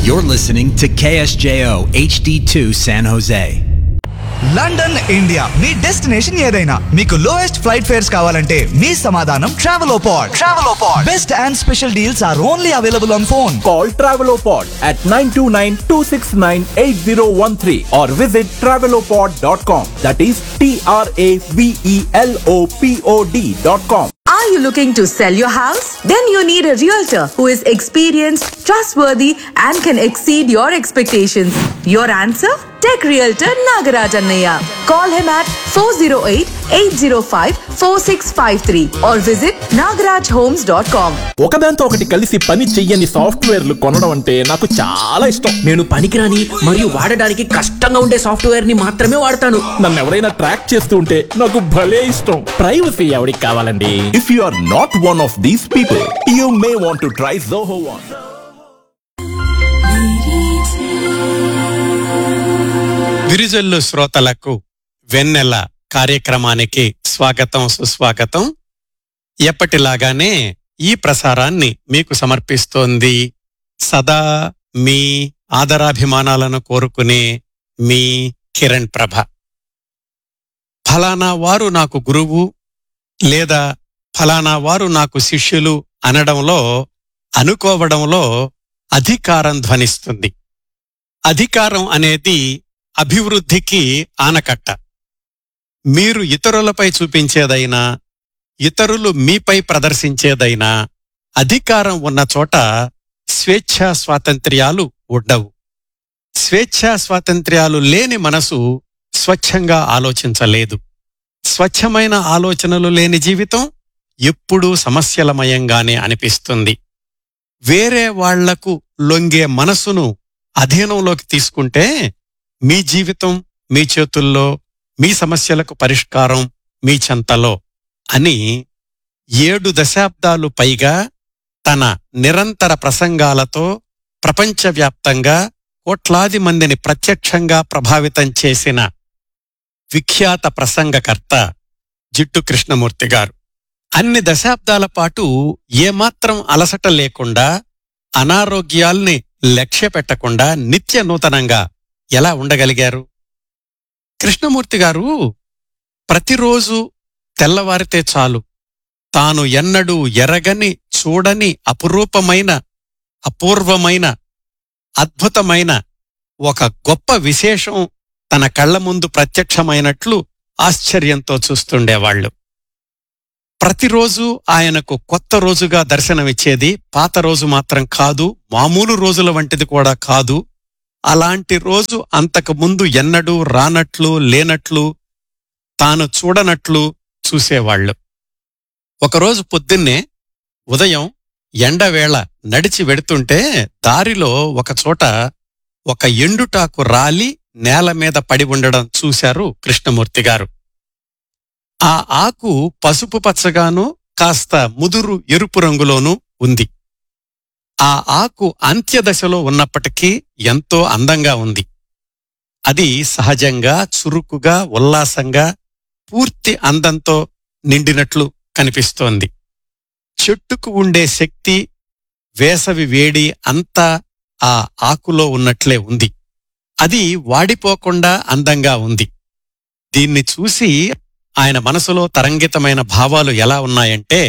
You're listening to KSJO HD2 San Jose. London India మీ destination ఏదైనా మీకు lowest flight fares కావాలంటే మీ సమాధానం Travelopod Travelopod best and special deals are only available on phone Call Travelopod at 929-269-8013 or visit travelopod.com. That is T-R-A-V-E-L-O-P-O-D dot com. Are you looking to sell your house? Then you need a realtor who is experienced, trustworthy, and can exceed your expectations. Your answer? Tech Realtor Nagaraj Annaya. Call him at 408-805-4653 or visit nagarajhomes.com. ఒకదాంతో ఒకటి కలిసి పని చెయ్యని సాఫ్ట్వేర్లు కొనడం అంటే నాకు చాలా ఇష్టం నేను పనికిరాని మరియు వాడడానికి కష్టంగా ఉండే సాఫ్ట్వేర్ ని మాత్రమే వాడతాను నన్ను ఎవరైనా ట్రాక్ చేస్తూ ఉంటే నాకు భలే ఇష్టం ప్రైవసీ ఎవరికి కావాలండి if you are not one of these people you may want to try Zoho one విరిజల్లు శ్రోతలకు వెన్నెల కార్యక్రమానికి స్వాగతం సుస్వాగతం ఎప్పటిలాగానే ఈ ప్రసారాన్ని మీకు సమర్పిస్తోంది సదా మీ ఆదరాభిమానాలను కోరుకునే మీ కిరణ్ ప్రభ ఫలానా వారు నాకు గురువు లేదా ఫలానా వారు నాకు శిష్యులు అనడంలో అనుకోవడంలో అధికారం ధ్వనిస్తుంది అధికారం అనేది అభివృద్ధికి ఆనకట్ట మీరు ఇతరులపై చూపించేదైనా ఇతరులు మీపై ప్రదర్శించేదైనా అధికారం ఉన్న చోట స్వేచ్ఛా స్వాతంత్ర్యాలు ఉండవు స్వేచ్ఛా స్వాతంత్ర్యాలు లేని మనసు స్వచ్ఛంగా ఆలోచించలేదు స్వచ్ఛమైన ఆలోచనలు లేని జీవితం ఎప్పుడూ సమస్యలమయంగానే అనిపిస్తుంది వేరే వాళ్లకు లొంగే మనసును అధీనంలోకి తీసుకుంటే మీ జీవితం మీ చేతుల్లో మీ సమస్యలకు పరిష్కారం మీ చెంతలో అని ఏడు దశాబ్దాలు పైగా తన నిరంతర ప్రసంగాలతో ప్రపంచవ్యాప్తంగా కోట్లాది మందిని ప్రత్యక్షంగా ప్రభావితం చేసిన విఖ్యాత ప్రసంగకర్త జిట్టు కృష్ణమూర్తి గారు అన్ని దశాబ్దాల పాటు ఏమాత్రం అలసట లేకుండా అనారోగ్యాల్ని లక్ష్య పెట్టకుండా నిత్య నూతనంగా ఎలా ఉండగలిగారు కృష్ణమూర్తి గారు ప్రతిరోజు తెల్లవారితే చాలు తాను ఎన్నడూ ఎరగని చూడని అపురూపమైన అపూర్వమైన అద్భుతమైన ఒక గొప్ప విశేషం తన కళ్ల ముందు ప్రత్యక్షమైనట్లు ఆశ్చర్యంతో చూస్తుండేవాళ్లు ప్రతిరోజు ఆయనకు కొత్త రోజుగా దర్శనమిచ్చేది పాత రోజు మాత్రం కాదు మామూలు రోజుల వంటిది కూడా కాదు అలాంటి రోజు అంతకు ముందు ఎన్నడూ రానట్లు లేనట్లు తాను చూడనట్లు చూసేవాళ్లు ఒకరోజు పొద్దున్నే ఉదయం ఎండవేళ నడిచి వెడుతుంటే దారిలో ఒకచోట ఒక ఎండుటాకు రాలి నేల మీద పడి ఉండడం చూశారు కృష్ణమూర్తి గారు ఆ ఆకు పసుపు పచ్చగాను కాస్త ముదురు ఎరుపు రంగులోనూ ఉంది ఆ ఆకు అంత్యదశలో ఉన్నప్పటికీ ఎంతో అందంగా ఉంది అది సహజంగా చురుకుగా ఉల్లాసంగా పూర్తి అందంతో నిండినట్లు కనిపిస్తోంది చెట్టుకు ఉండే శక్తి వేసవి వేడి అంతా ఆ ఆకులో ఉన్నట్లే ఉంది అది వాడిపోకుండా అందంగా ఉంది దీన్ని చూసి ఆయన మనసులో తరంగితమైన భావాలు ఎలా ఉన్నాయంటే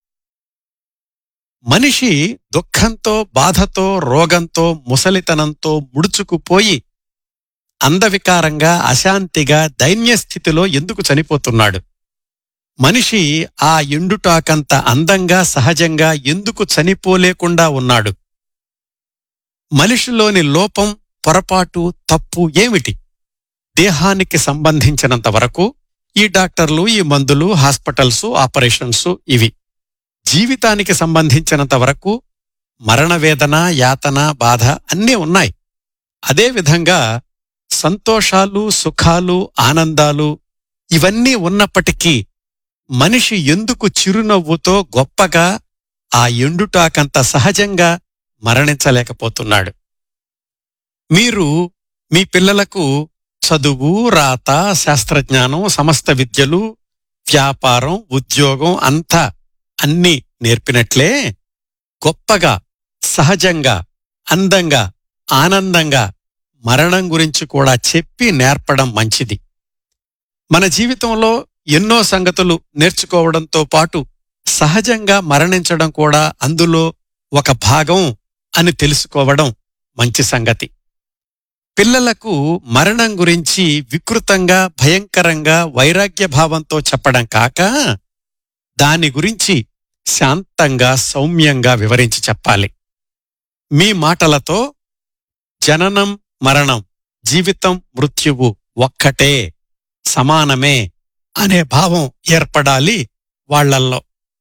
మనిషి దుఃఖంతో బాధతో రోగంతో ముసలితనంతో ముడుచుకుపోయి అందవికారంగా అశాంతిగా దైన్యస్థితిలో ఎందుకు చనిపోతున్నాడు మనిషి ఆ ఎండుటాకంత అందంగా సహజంగా ఎందుకు చనిపోలేకుండా ఉన్నాడు మనిషిలోని లోపం పొరపాటు తప్పు ఏమిటి దేహానికి సంబంధించినంత వరకు ఈ డాక్టర్లు ఈ మందులు హాస్పిటల్స్ ఆపరేషన్స్ ఇవి జీవితానికి సంబంధించినంత వరకు మరణవేదన యాతన బాధ అన్నీ ఉన్నాయి అదేవిధంగా సంతోషాలు సుఖాలు ఆనందాలు ఇవన్నీ ఉన్నప్పటికీ మనిషి ఎందుకు చిరునవ్వుతో గొప్పగా ఆ ఎండుటాకంత సహజంగా మరణించలేకపోతున్నాడు మీరు మీ పిల్లలకు చదువు రాత శాస్త్రజ్ఞానం సమస్త విద్యలు వ్యాపారం ఉద్యోగం అంతా అన్నీ నేర్పినట్లే గొప్పగా సహజంగా అందంగా ఆనందంగా మరణం గురించి కూడా చెప్పి నేర్పడం మంచిది మన జీవితంలో ఎన్నో సంగతులు నేర్చుకోవడంతో పాటు సహజంగా మరణించడం కూడా అందులో ఒక భాగం అని తెలుసుకోవడం మంచి సంగతి పిల్లలకు మరణం గురించి వికృతంగా భయంకరంగా వైరాగ్య భావంతో చెప్పడం కాక దాని గురించి శాంతంగా సౌమ్యంగా వివరించి చెప్పాలి మీ మాటలతో జననం మరణం జీవితం మృత్యువు ఒక్కటే సమానమే అనే భావం ఏర్పడాలి వాళ్ళల్లో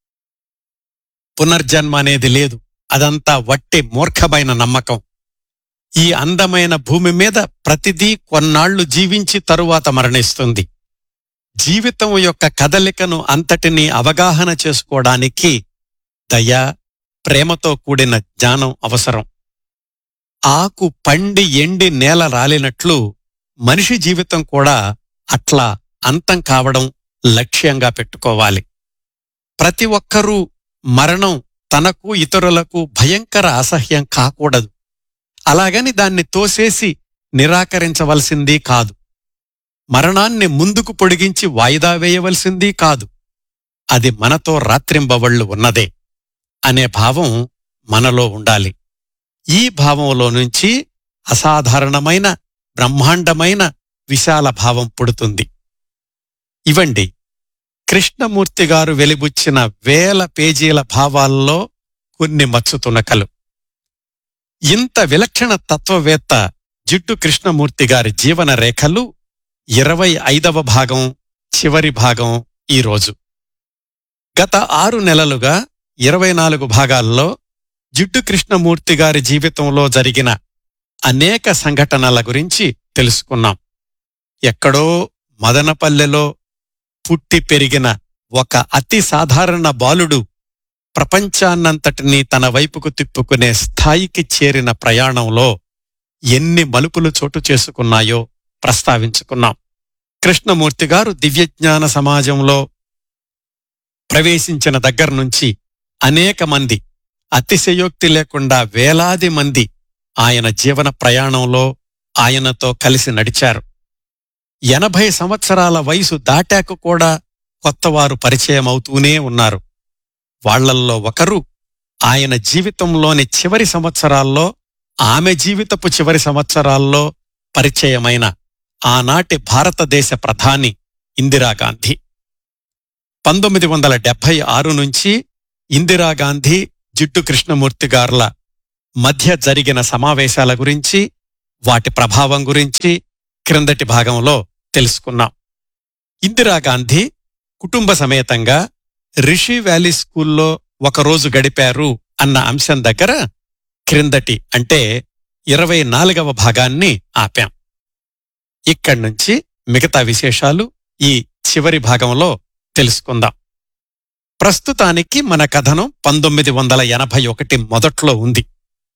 పునర్జన్మ అనేది లేదు అదంతా వట్టి మూర్ఖమైన నమ్మకం ఈ అందమైన భూమి మీద ప్రతిదీ కొన్నాళ్లు జీవించి తరువాత మరణిస్తుంది జీవితం యొక్క కదలికను అంతటినీ అవగాహన చేసుకోవడానికి దయ ప్రేమతో కూడిన జ్ఞానం అవసరం ఆకు పండి ఎండి నేల రాలినట్లు మనిషి జీవితం కూడా అట్లా అంతం కావడం లక్ష్యంగా పెట్టుకోవాలి ప్రతి ఒక్కరూ మరణం తనకు ఇతరులకు భయంకర అసహ్యం కాకూడదు అలాగని దాన్ని తోసేసి నిరాకరించవలసింది కాదు మరణాన్ని ముందుకు పొడిగించి వాయిదా వేయవలసింది కాదు అది మనతో రాత్రింబవళ్ళు ఉన్నదే అనే భావం మనలో ఉండాలి ఈ భావంలో నుంచి అసాధారణమైన బ్రహ్మాండమైన విశాల భావం పుడుతుంది ఇవండి కృష్ణమూర్తి గారు వెలిబుచ్చిన వేల పేజీల భావాల్లో కొన్ని మచ్చుతునకలు ఇంత విలక్షణ తత్వవేత్త జిడ్డు కృష్ణమూర్తి గారి జీవన రేఖలు ఇరవై ఐదవ భాగం చివరి భాగం ఈరోజు గత ఆరు నెలలుగా ఇరవై నాలుగు భాగాల్లో జిడ్డు కృష్ణమూర్తి గారి జీవితంలో జరిగిన అనేక సంఘటనల గురించి తెలుసుకున్నాం ఎక్కడో మదనపల్లెలో పుట్టి పెరిగిన ఒక అతి సాధారణ బాలుడు ప్రపంచాన్నంతటినీ తన వైపుకు తిప్పుకునే స్థాయికి చేరిన ప్రయాణంలో ఎన్ని మలుపులు చోటు చేసుకున్నాయో ప్రస్తావించుకున్నాం కృష్ణమూర్తి గారు దివ్యజ్ఞాన సమాజంలో ప్రవేశించిన దగ్గర నుంచి అనేక మంది అతిశయోక్తి లేకుండా వేలాది మంది ఆయన జీవన ప్రయాణంలో ఆయనతో కలిసి నడిచారు ఎనభై సంవత్సరాల వయసు దాటాక కూడా కొత్తవారు పరిచయం అవుతూనే ఉన్నారు వాళ్లల్లో ఒకరు ఆయన జీవితంలోని చివరి సంవత్సరాల్లో ఆమె జీవితపు చివరి సంవత్సరాల్లో పరిచయమైన ఆనాటి భారతదేశ ప్రధాని ఇందిరాగాంధీ పంతొమ్మిది వందల డెబ్బై ఆరు నుంచి ఇందిరాగాంధీ జిడ్డు కృష్ణమూర్తి గార్ల మధ్య జరిగిన సమావేశాల గురించి వాటి ప్రభావం గురించి క్రిందటి భాగంలో తెలుసుకున్నాం ఇందిరాగాంధీ కుటుంబ సమేతంగా రిషి వ్యాలీ స్కూల్లో ఒకరోజు గడిపారు అన్న అంశం దగ్గర క్రిందటి అంటే ఇరవై నాలుగవ భాగాన్ని ఆపాం ఇక్కడ్నుంచి మిగతా విశేషాలు ఈ చివరి భాగంలో తెలుసుకుందాం ప్రస్తుతానికి మన కథనం పంతొమ్మిది వందల ఎనభై ఒకటి మొదట్లో ఉంది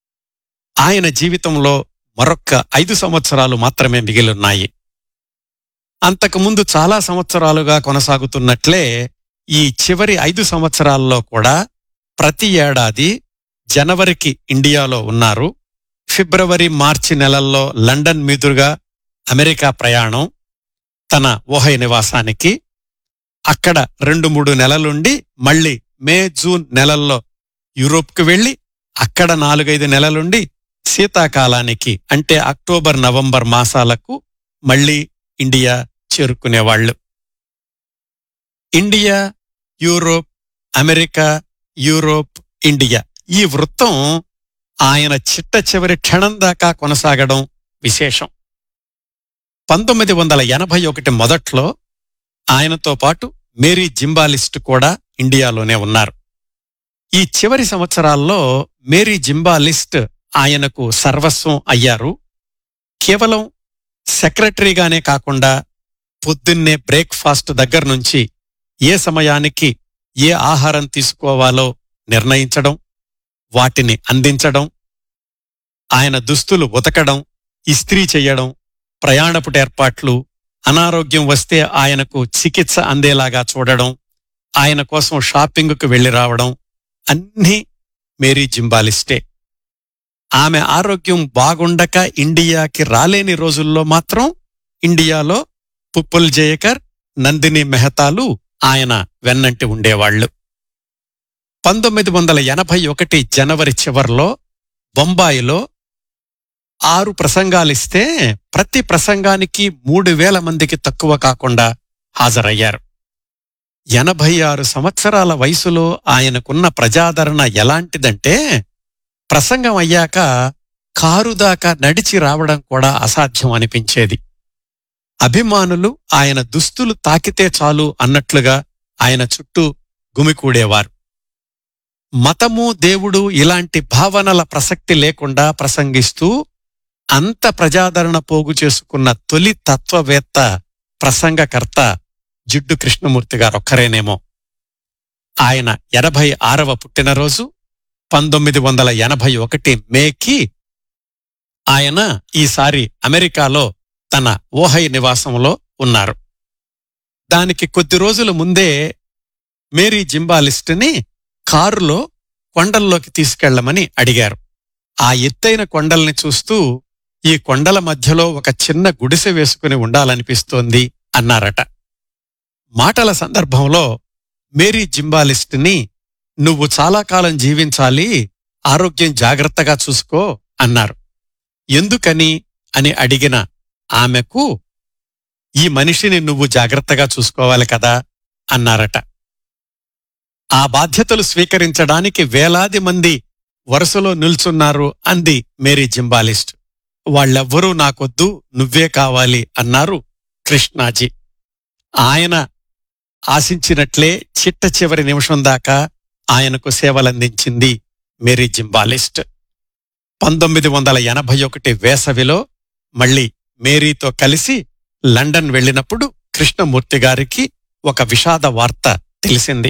ఆయన జీవితంలో మరొక్క ఐదు సంవత్సరాలు మాత్రమే మిగిలున్నాయి అంతకుముందు చాలా సంవత్సరాలుగా కొనసాగుతున్నట్లే ఈ చివరి ఐదు సంవత్సరాల్లో కూడా ప్రతి ఏడాది జనవరికి ఇండియాలో ఉన్నారు ఫిబ్రవరి మార్చి నెలల్లో లండన్ మీదుగా అమెరికా ప్రయాణం తన ఓహై నివాసానికి అక్కడ రెండు మూడు నెలలుండి మళ్ళీ మే జూన్ నెలల్లో యూరోప్కు వెళ్లి అక్కడ నాలుగైదు నెలలుండి శీతాకాలానికి అంటే అక్టోబర్ నవంబర్ మాసాలకు మళ్ళీ ఇండియా చేరుకునేవాళ్లు India Europe America Europe India ఈ వృత్తం ఆయన చిట్ట చివరి క్షణం దాకా కొనసాగడం విశేషం పంతొమ్మిది వందల ఎనభై ఒకటి మొదట్లో ఆయనతో పాటు మేరీ జింబాలిస్ట్ కూడా ఇండియాలోనే ఉన్నారు ఈ చివరి సంవత్సరాల్లో మేరీ జింబాలిస్ట్ ఆయనకు సర్వస్వం అయ్యారు కేవలం సెక్రటరీగానే కాకుండా పొద్దున్నే బ్రేక్ఫాస్ట్ దగ్గర నుంచి ఏ సమయానికి ఏ ఆహారం తీసుకోవాలో నిర్ణయించడం వాటిని అందించడం ఆయన దుస్తులు ఉతకడం ఇస్త్రీ చెయ్యడం ప్రయాణపుట ఏర్పాట్లు అనారోగ్యం వస్తే ఆయనకు చికిత్స అందేలాగా చూడడం ఆయన కోసం షాపింగ్కు వెళ్లి రావడం అన్నీ మేరీ జింబాలిస్టే ఆమె ఆరోగ్యం బాగుండక ఇండియాకి రాలేని రోజుల్లో మాత్రం ఇండియాలో పుప్పుల్ జయకర్ నందిని మెహతాలు ఆయన వెన్నంటి ఉండేవాళ్లు పంతొమ్మిది వందల ఎనభై ఒకటి జనవరి చివర్లో బొంబాయిలో ఆరు ప్రసంగాలిస్తే ప్రతి ప్రసంగానికి మూడు వేల మందికి తక్కువ కాకుండా హాజరయ్యారు ఎనభై ఆరు సంవత్సరాల వయసులో ఆయనకున్న ప్రజాదరణ ఎలాంటిదంటే ప్రసంగం అయ్యాక కారు దాకా నడిచి రావడం కూడా అసాధ్యం అనిపించేది అభిమానులు ఆయన దుస్తులు తాకితే చాలు అన్నట్లుగా ఆయన చుట్టూ గుమికూడేవారు మతము దేవుడు ఇలాంటి భావనల ప్రసక్తి లేకుండా ప్రసంగిస్తూ అంత ప్రజాదరణ పోగు చేసుకున్న తొలి తత్వవేత్త ప్రసంగకర్త జిడ్డు కృష్ణమూర్తి గారొక్కరేనేమో ఆయన ఎనభై ఆరవ పుట్టినరోజు పంతొమ్మిది వందల ఎనభై ఒకటి మేకి ఆయన ఈసారి అమెరికాలో తన ఓహై నివాసంలో ఉన్నారు దానికి కొద్ది రోజుల ముందే మేరీ జింబాలిస్ట్ని కారులో కొండల్లోకి తీసుకెళ్లమని అడిగారు ఆ ఎత్తైన కొండల్ని చూస్తూ ఈ కొండల మధ్యలో ఒక చిన్న గుడిసె వేసుకుని ఉండాలనిపిస్తోంది అన్నారట మాటల సందర్భంలో మేరీ జింబాలిస్ట్ని నువ్వు చాలా కాలం జీవించాలి ఆరోగ్యం జాగ్రత్తగా చూసుకో అన్నారు ఎందుకని అని అడిగిన ఆమెకు ఈ మనిషిని నువ్వు జాగ్రత్తగా చూసుకోవాలి కదా అన్నారట ఆ బాధ్యతలు స్వీకరించడానికి వేలాది మంది వరుసలో నిల్చున్నారు అంది మేరీ జింబాలిస్ట్ వాళ్ళెవ్వరూ నాకొద్దు నువ్వే కావాలి అన్నారు కృష్ణాజీ ఆయన ఆశించినట్లే చిట్ట చివరి నిమిషం దాకా ఆయనకు సేవలందించింది మేరీ జింబాలిస్ట్ పంతొమ్మిది వందల ఎనభై ఒకటి వేసవిలో మళ్ళీ మేరీతో కలిసి లండన్ వెళ్ళినప్పుడు కృష్ణమూర్తి గారికి ఒక విషాద వార్త తెలిసింది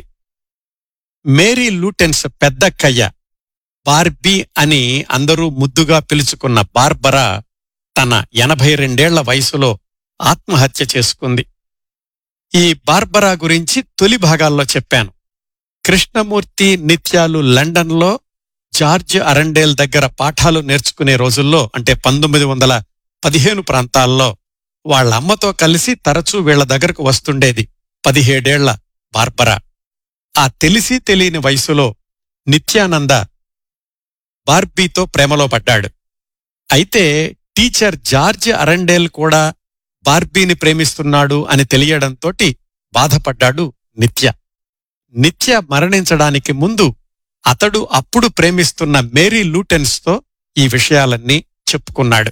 మేరీ లూటెన్స్ పెద్దక్కయ్య బార్బీ అని అందరూ ముద్దుగా పిలుచుకున్న బార్బరా తన ఎనభై రెండేళ్ల వయసులో ఆత్మహత్య చేసుకుంది ఈ బార్బరా గురించి తొలి భాగాల్లో చెప్పాను కృష్ణమూర్తి నిత్యాలు లండన్లో జార్జ్ అరండేల్ దగ్గర పాఠాలు నేర్చుకునే రోజుల్లో అంటే పంతొమ్మిది వందల పదిహేను ప్రాంతాల్లో వాళ్ళ అమ్మతో కలిసి తరచూ వీళ్ల దగ్గరకు వస్తుండేది పదిహేడేళ్ల బార్బరా ఆ తెలిసి తెలియని వయసులో నిత్యానంద బార్బీతో ప్రేమలో పడ్డాడు అయితే టీచర్ జార్జ్ అరండేల్ కూడా బార్బీని ప్రేమిస్తున్నాడు అని తెలియడంతోటి బాధపడ్డాడు నిత్య నిత్య మరణించడానికి ముందు అతడు అప్పుడు ప్రేమిస్తున్న మేరీ లూటెన్స్తో ఈ విషయాలన్నీ చెప్పుకున్నాడు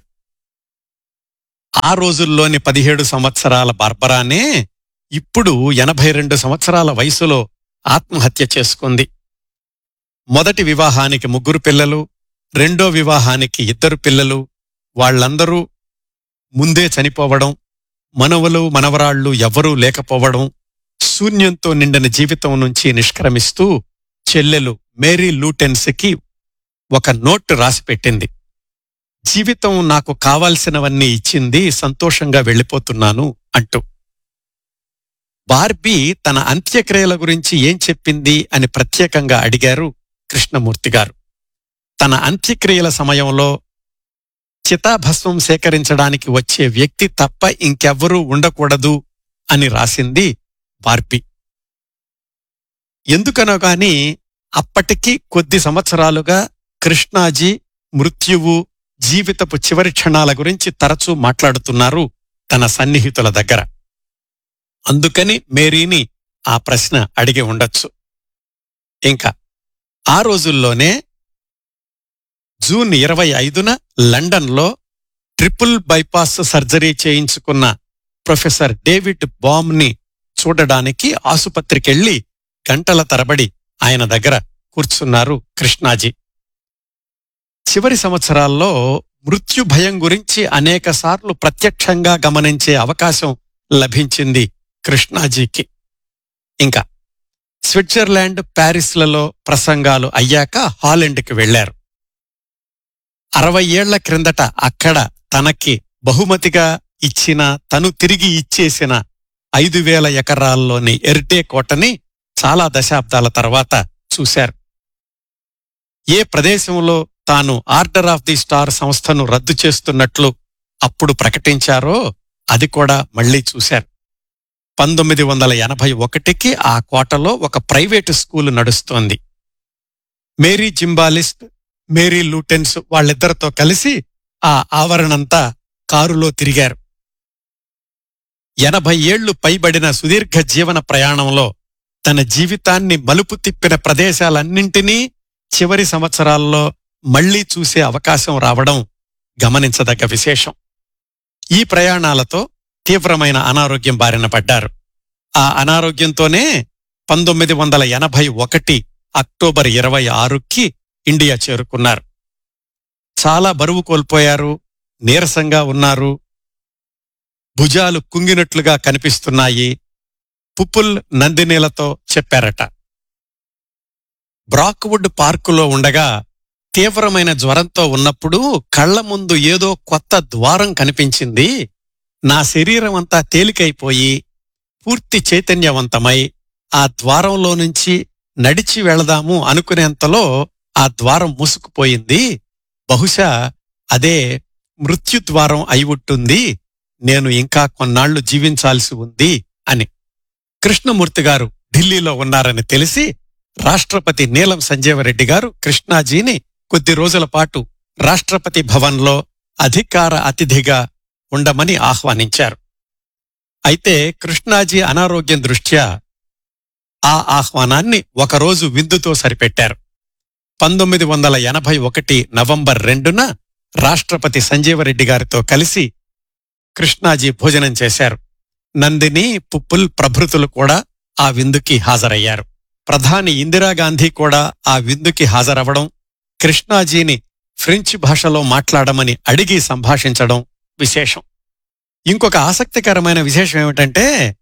ఆ రోజుల్లోని పదిహేడు సంవత్సరాల బార్బరానే ఇప్పుడు ఎనభై రెండు సంవత్సరాల వయసులో ఆత్మహత్య చేసుకుంది మొదటి వివాహానికి ముగ్గురు పిల్లలు రెండో వివాహానికి ఇద్దరు పిల్లలు వాళ్ళందరూ ముందే చనిపోవడం మనవలు మనవరాళ్లు ఎవ్వరూ లేకపోవడం శూన్యంతో నిండిన జీవితం నుంచి నిష్క్రమిస్తూ చెల్లెలు మేరీ లూటెన్స్కి ఒక నోట్ రాసిపెట్టింది జీవితం నాకు కావాల్సినవన్నీ ఇచ్చింది సంతోషంగా వెళ్ళిపోతున్నాను అంటూ బార్బీ తన అంత్యక్రియల గురించి ఏం చెప్పింది అని ప్రత్యేకంగా అడిగారు కృష్ణమూర్తి గారు తన అంత్యక్రియల సమయంలో చితాభస్మం సేకరించడానికి వచ్చే వ్యక్తి తప్ప ఇంకెవ్వరూ ఉండకూడదు అని రాసింది బార్బీ ఎందుకనో గాని అప్పటికి కొద్ది సంవత్సరాలుగా కృష్ణాజీ మృత్యువు జీవితపు చివరి క్షణాల గురించి తరచూ మాట్లాడుతున్నారు తన సన్నిహితుల దగ్గర అందుకని మేరీని ఆ ప్రశ్న అడిగి ఉండొచ్చు ఇంకా ఆ రోజుల్లోనే జూన్ ఇరవై ఐదున లండన్లో ట్రిపుల్ బైపాస్ సర్జరీ చేయించుకున్న ప్రొఫెసర్ డేవిడ్ బామ్ని చూడడానికి ఆసుపత్రికెళ్లి గంటల తరబడి ఆయన దగ్గర కూర్చున్నారు కృష్ణాజీ చివరి సంవత్సరాల్లో మృత్యు భయం గురించి అనేకసార్లు ప్రత్యక్షంగా గమనించే అవకాశం లభించింది కృష్ణాజీకి ఇంకా స్విట్జర్లాండ్ ప్యారిస్లలో ప్రసంగాలు అయ్యాక హాలెండ్కి వెళ్లారు అరవై ఏళ్ల క్రిందట అక్కడ తనకి బహుమతిగా ఇచ్చిన తను తిరిగి ఇచ్చేసిన ఐదు వేల ఎకరాల్లోని ఎర్డే కోటని చాలా దశాబ్దాల తర్వాత చూశారు ఏ ప్రదేశంలో తాను ఆర్డర్ ఆఫ్ ది స్టార్ సంస్థను రద్దు చేస్తున్నట్లు అప్పుడు ప్రకటించారో అది కూడా మళ్లీ చూశారు పంతొమ్మిది వందల ఎనభై ఒకటికి ఆ కోటలో ఒక ప్రైవేటు స్కూలు నడుస్తోంది మేరీ జింబాలిస్ట్ మేరీ లూటెన్స్ వాళ్ళిద్దరితో కలిసి ఆ ఆవరణంతా కారులో తిరిగారు ఎనభై ఏళ్లు పైబడిన సుదీర్ఘ జీవన ప్రయాణంలో తన జీవితాన్ని మలుపు తిప్పిన ప్రదేశాలన్నింటినీ చివరి సంవత్సరాల్లో మళ్లీ చూసే అవకాశం రావడం గమనించదగ్గ విశేషం ఈ ప్రయాణాలతో తీవ్రమైన అనారోగ్యం బారిన పడ్డారు ఆ అనారోగ్యంతోనే పంతొమ్మిది వందల ఎనభై ఒకటి అక్టోబర్ ఇరవై ఆరుకి ఇండియా చేరుకున్నారు చాలా బరువు కోల్పోయారు నీరసంగా ఉన్నారు భుజాలు కుంగినట్లుగా కనిపిస్తున్నాయి పుప్పుల్ నందినీలతో చెప్పారట బ్రాక్వుడ్ పార్కులో ఉండగా తీవ్రమైన జ్వరంతో ఉన్నప్పుడు కళ్ల ముందు ఏదో కొత్త ద్వారం కనిపించింది నా శరీరం అంతా తేలికైపోయి పూర్తి చైతన్యవంతమై ఆ ద్వారంలో నుంచి నడిచి వెళదాము అనుకునేంతలో ఆ ద్వారం మూసుకుపోయింది బహుశా అదే మృత్యుద్వారం అయి ఉంటుంది నేను ఇంకా కొన్నాళ్లు జీవించాల్సి ఉంది అని కృష్ణమూర్తి గారు ఢిల్లీలో ఉన్నారని తెలిసి రాష్ట్రపతి నీలం సంజీవరెడ్డి గారు కృష్ణాజీని కొద్ది రోజుల పాటు రాష్ట్రపతి భవన్లో అధికార అతిథిగా ఉండమని ఆహ్వానించారు అయితే కృష్ణాజీ అనారోగ్యం దృష్ట్యా ఆ ఆహ్వానాన్ని ఒకరోజు విందుతో సరిపెట్టారు పంతొమ్మిది వందల ఎనభై ఒకటి నవంబర్ రెండున రాష్ట్రపతి సంజీవరెడ్డి గారితో కలిసి కృష్ణాజీ భోజనం చేశారు నందిని పుప్పుల్ ప్రభృతులు కూడా ఆ విందుకి హాజరయ్యారు ప్రధాని ఇందిరాగాంధీ కూడా ఆ విందుకి హాజరవడం కృష్ణాజీని ఫ్రెంచ్ భాషలో మాట్లాడమని అడిగి సంభాషించడం విశేషం ఇంకొక ఆసక్తికరమైన విశేషం ఏమిటంటే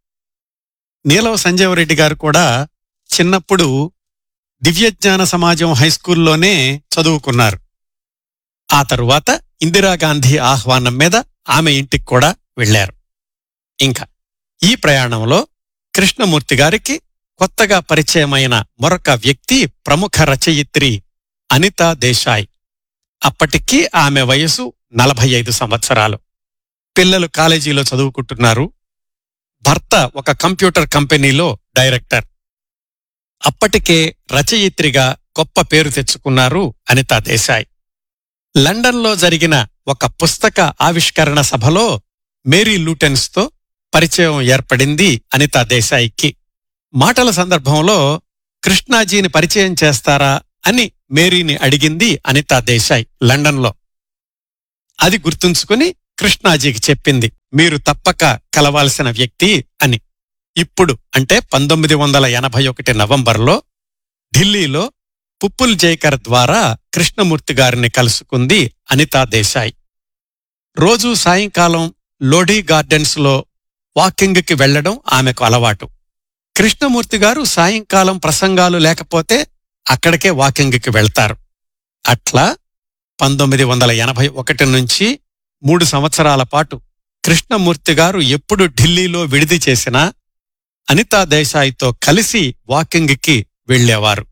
నీలవ సంజీవరెడ్డి గారు కూడా చిన్నప్పుడు దివ్యజ్ఞాన సమాజం హైస్కూల్లోనే చదువుకున్నారు ఆ తరువాత ఇందిరాగాంధీ ఆహ్వానం మీద ఆమె ఇంటికి కూడా వెళ్లారు ఇంకా ఈ ప్రయాణంలో కృష్ణమూర్తి గారికి కొత్తగా పరిచయమైన మరొక వ్యక్తి ప్రముఖ రచయిత్రి అనితా దేశాయ్ అప్పటికి ఆమె వయసు నలభై ఐదు సంవత్సరాలు పిల్లలు కాలేజీలో చదువుకుంటున్నారు భర్త ఒక కంప్యూటర్ కంపెనీలో డైరెక్టర్ అప్పటికే రచయిత్రిగా గొప్ప పేరు తెచ్చుకున్నారు అనితా దేశాయ్ లండన్లో జరిగిన ఒక పుస్తక ఆవిష్కరణ సభలో మేరీ లూటెన్స్తో పరిచయం ఏర్పడింది అనితా దేశాయికి మాటల సందర్భంలో కృష్ణాజీని పరిచయం చేస్తారా అని మేరీని అడిగింది అనితా దేశాయ్ లండన్లో అది గుర్తుంచుకుని కృష్ణాజీకి చెప్పింది మీరు తప్పక కలవాల్సిన వ్యక్తి అని ఇప్పుడు అంటే పంతొమ్మిది వందల ఎనభై ఒకటి నవంబర్లో ఢిల్లీలో పుప్పుల్ జైకర్ ద్వారా కృష్ణమూర్తి గారిని కలుసుకుంది అనితా దేశాయ్ రోజూ సాయంకాలం లోడీ గార్డెన్స్ లో వాకింగ్కి వెళ్లడం ఆమెకు అలవాటు కృష్ణమూర్తి గారు సాయంకాలం ప్రసంగాలు లేకపోతే అక్కడికే వాకింగ్కి వెళ్తారు అట్లా పంతొమ్మిది వందల ఎనభై ఒకటి నుంచి మూడు సంవత్సరాల పాటు కృష్ణమూర్తి గారు ఎప్పుడు ఢిల్లీలో విడిది చేసినా అనితా దేశాయ్తో కలిసి వాకింగ్కి వెళ్లేవారు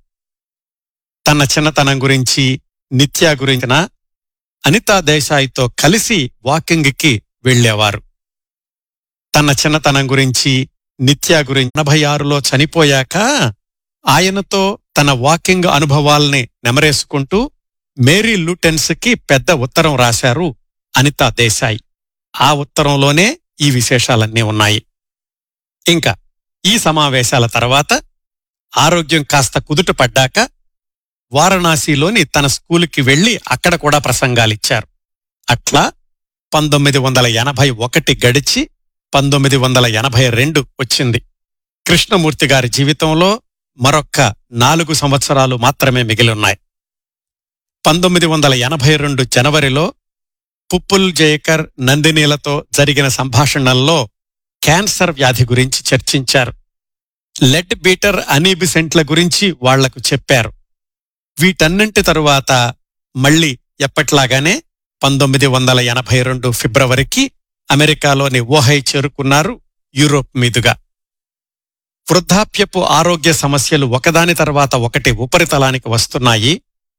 తన చిన్నతనం గురించి నిత్య గురించిన అనితా దేశాయ్తో కలిసి వాకింగ్కి వెళ్లేవారు తన చిన్నతనం గురించి నిత్య గురించి ఎనభై ఆరులో చనిపోయాక ఆయనతో తన వాకింగ్ అనుభవాల్ని నెమరేసుకుంటూ మేరీ లూటెన్స్కి పెద్ద ఉత్తరం రాశారు అనితా దేశాయ్ ఆ ఉత్తరంలోనే ఈ విశేషాలన్నీ ఉన్నాయి ఇంకా ఈ సమావేశాల తర్వాత ఆరోగ్యం కాస్త కుదుట పడ్డాక వారణాసిలోని తన స్కూలుకి వెళ్లి అక్కడ కూడా ప్రసంగాలిచ్చారు అట్లా పంతొమ్మిది వందల ఎనభై ఒకటి గడిచి పంతొమ్మిది వందల ఎనభై రెండు వచ్చింది కృష్ణమూర్తి గారి జీవితంలో మరొక్క నాలుగు సంవత్సరాలు మాత్రమే మిగిలిన్నాయి పంతొమ్మిది వందల ఎనభై రెండు జనవరిలో పుప్పుల్ జయకర్ నందినీలతో జరిగిన సంభాషణల్లో క్యాన్సర్ వ్యాధి గురించి చర్చించారు లెడ్ బీటర్ అనీబిసెంట్ల గురించి వాళ్లకు చెప్పారు వీటన్నింటి తరువాత మళ్ళీ ఎప్పట్లాగానే పంతొమ్మిది వందల ఎనభై రెండు ఫిబ్రవరికి అమెరికాలోని ఓహై చేరుకున్నారు యూరోప్ మీదుగా వృద్ధాప్యపు ఆరోగ్య సమస్యలు ఒకదాని తర్వాత ఒకటి ఉపరితలానికి వస్తున్నాయి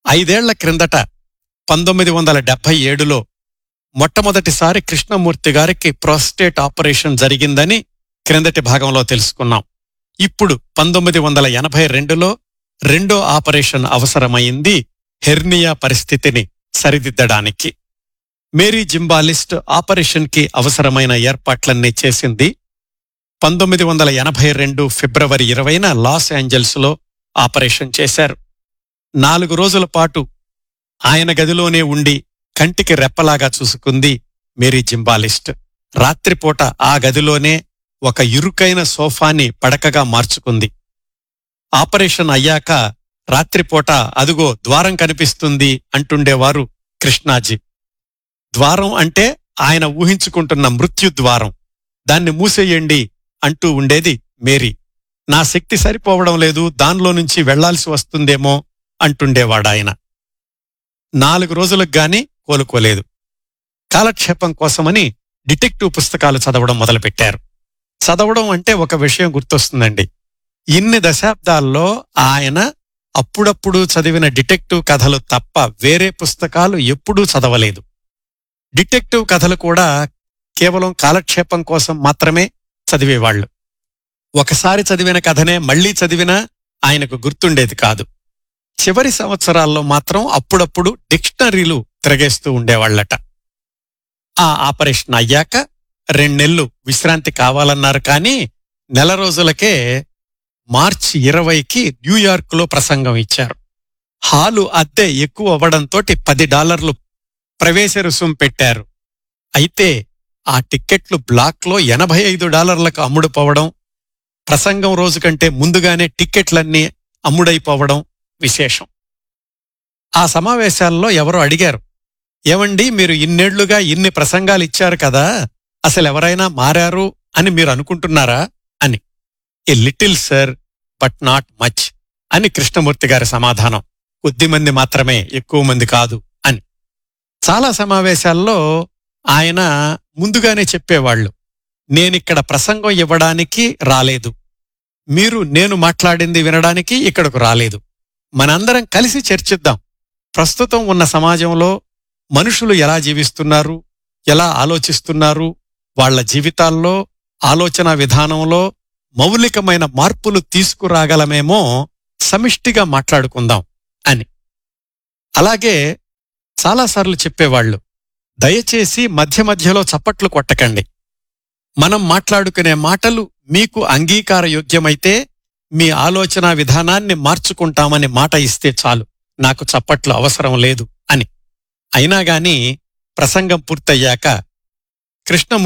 ఐదేళ్ల క్రిందట పంతొమ్మిది వందల డెబ్బై ఏడులో మొట్టమొదటిసారి కృష్ణమూర్తి గారికి ప్రోస్టేట్ ఆపరేషన్ జరిగిందని క్రిందటి భాగంలో తెలుసుకున్నాం ఇప్పుడు పంతొమ్మిది వందల ఎనభై రెండులో రెండో ఆపరేషన్ అవసరమైంది హెర్నియా పరిస్థితిని సరిదిద్దడానికి మేరీ జింబాలిస్ట్ ఆపరేషన్కి అవసరమైన ఏర్పాట్లన్నీ చేసింది పంతొమ్మిది వందల ఎనభై రెండు ఫిబ్రవరి ఇరవైన లాస్ ఏంజల్స్లో ఆపరేషన్ చేశారు నాలుగు రోజుల పాటు ఆయన గదిలోనే ఉండి కంటికి రెప్పలాగా చూసుకుంది మేరీ జింబాలిస్ట్ రాత్రిపూట ఆ గదిలోనే ఒక ఇరుకైన సోఫాని పడకగా మార్చుకుంది ఆపరేషన్ అయ్యాక రాత్రిపూట అదుగో ద్వారం కనిపిస్తుంది అంటుండేవారు కృష్ణాజీ ద్వారం అంటే ఆయన ఊహించుకుంటున్న మృత్యుద్వారం దాన్ని మూసేయండి అంటూ ఉండేది మేరీ నా శక్తి సరిపోవడం లేదు దానిలో నుంచి వెళ్లాల్సి వస్తుందేమో అంటుండేవాడాయన నాలుగు రోజులకు గాని కోలుకోలేదు కాలక్షేపం కోసమని డిటెక్టివ్ పుస్తకాలు చదవడం మొదలుపెట్టారు చదవడం అంటే ఒక విషయం గుర్తొస్తుందండి ఇన్ని దశాబ్దాల్లో ఆయన అప్పుడప్పుడు చదివిన డిటెక్టివ్ కథలు తప్ప వేరే పుస్తకాలు ఎప్పుడూ చదవలేదు డిటెక్టివ్ కథలు కూడా కేవలం కాలక్షేపం కోసం మాత్రమే చదివేవాళ్లు ఒకసారి చదివిన కథనే మళ్లీ చదివినా ఆయనకు గుర్తుండేది కాదు చివరి సంవత్సరాల్లో మాత్రం అప్పుడప్పుడు డిక్షనరీలు తిరగేస్తూ ఉండేవాళ్లట ఆ ఆపరేషన్ అయ్యాక రెండెళ్లు విశ్రాంతి కావాలన్నారు కానీ నెల రోజులకే మార్చి ఇరవైకి న్యూయార్క్లో ప్రసంగం ఇచ్చారు హాలు అద్దె ఎక్కువ అవ్వడంతో పది డాలర్లు ప్రవేశ రుసుం పెట్టారు అయితే ఆ టిక్కెట్లు బ్లాక్లో ఎనభై ఐదు డాలర్లకు అమ్ముడుపోవడం ప్రసంగం రోజు కంటే ముందుగానే టిక్కెట్లన్నీ అమ్ముడైపోవడం విశేషం ఆ సమావేశాల్లో ఎవరో అడిగారు ఏమండి మీరు ఇన్నేళ్లుగా ఇన్ని ప్రసంగాలు ఇచ్చారు కదా అసలు ఎవరైనా మారారు అని మీరు అనుకుంటున్నారా అని a little sir but not much అని కృష్ణమూర్తి గారి సమాధానం కొద్ది మంది మాత్రమే ఎక్కువ మంది కాదు అని చాలా సమావేశాల్లో ఆయన ముందుగానే చెప్పేవాళ్లు నేనిక్కడ ప్రసంగం ఇవ్వడానికి రాలేదు మీరు నేను మాట్లాడింది వినడానికి ఇక్కడకు రాలేదు మనందరం కలిసి చర్చిద్దాం ప్రస్తుతం ఉన్న సమాజంలో మనుషులు ఎలా జీవిస్తున్నారు ఎలా ఆలోచిస్తున్నారు వాళ్ళ జీవితాల్లో ఆలోచన విధానంలో మౌలికమైన మార్పులు తీసుకురాగలమేమో సమిష్టిగా మాట్లాడుకుందాం అని అలాగే చాలాసార్లు చెప్పేవాళ్లు దయచేసి మధ్య మధ్యలో చప్పట్లు కొట్టకండి మనం మాట్లాడుకునే మాటలు మీకు అంగీకార యోగ్యమైతే మీ ఆలోచన విధానాన్ని మార్చుకుంటామని మాట ఇస్తే చాలు నాకు చప్పట్లు అవసరం లేదు అని అయినా గాని ప్రసంగం పూర్తయ్యాక కృష్ణ